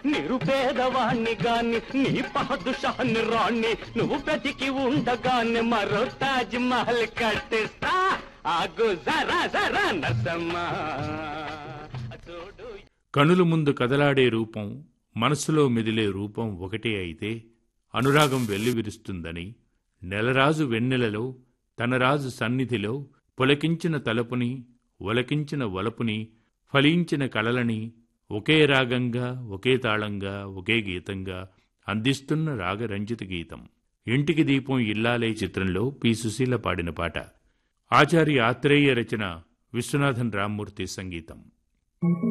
నిరుపేదవాణ్ణి గాని నీ పాదుషాన్ని రాణ్ణి నువ్వు బ్రతికి ఉండగానే మరో తాజ్ మహల్ కట్టిస్తా ఆగు జరా జరా నసమ్మా చూడు కనుల ముందు కదలాడే రూపం మనసులో మెదిలే రూపం ఒకటే అయితే అనురాగం వెల్లివిరుస్తుందని నెలరాజు వెన్నెలలో తన రాజు సన్నిధిలో పొలకించిన తలపుని ఒలకించిన వలపుని ఫలించిన కళలని ఒకే రాగంగా ఒకే తాళంగా ఒకే గీతంగా అందిస్తున్న రాగరంజిత గీతం ఇంటికి దీపం ఇల్లాలే చిత్రంలో పి సుశీల పాడిన పాట ఆచార్య ఆత్రేయ రచన విశ్వనాథన్ రామ్మూర్తి సంగీతం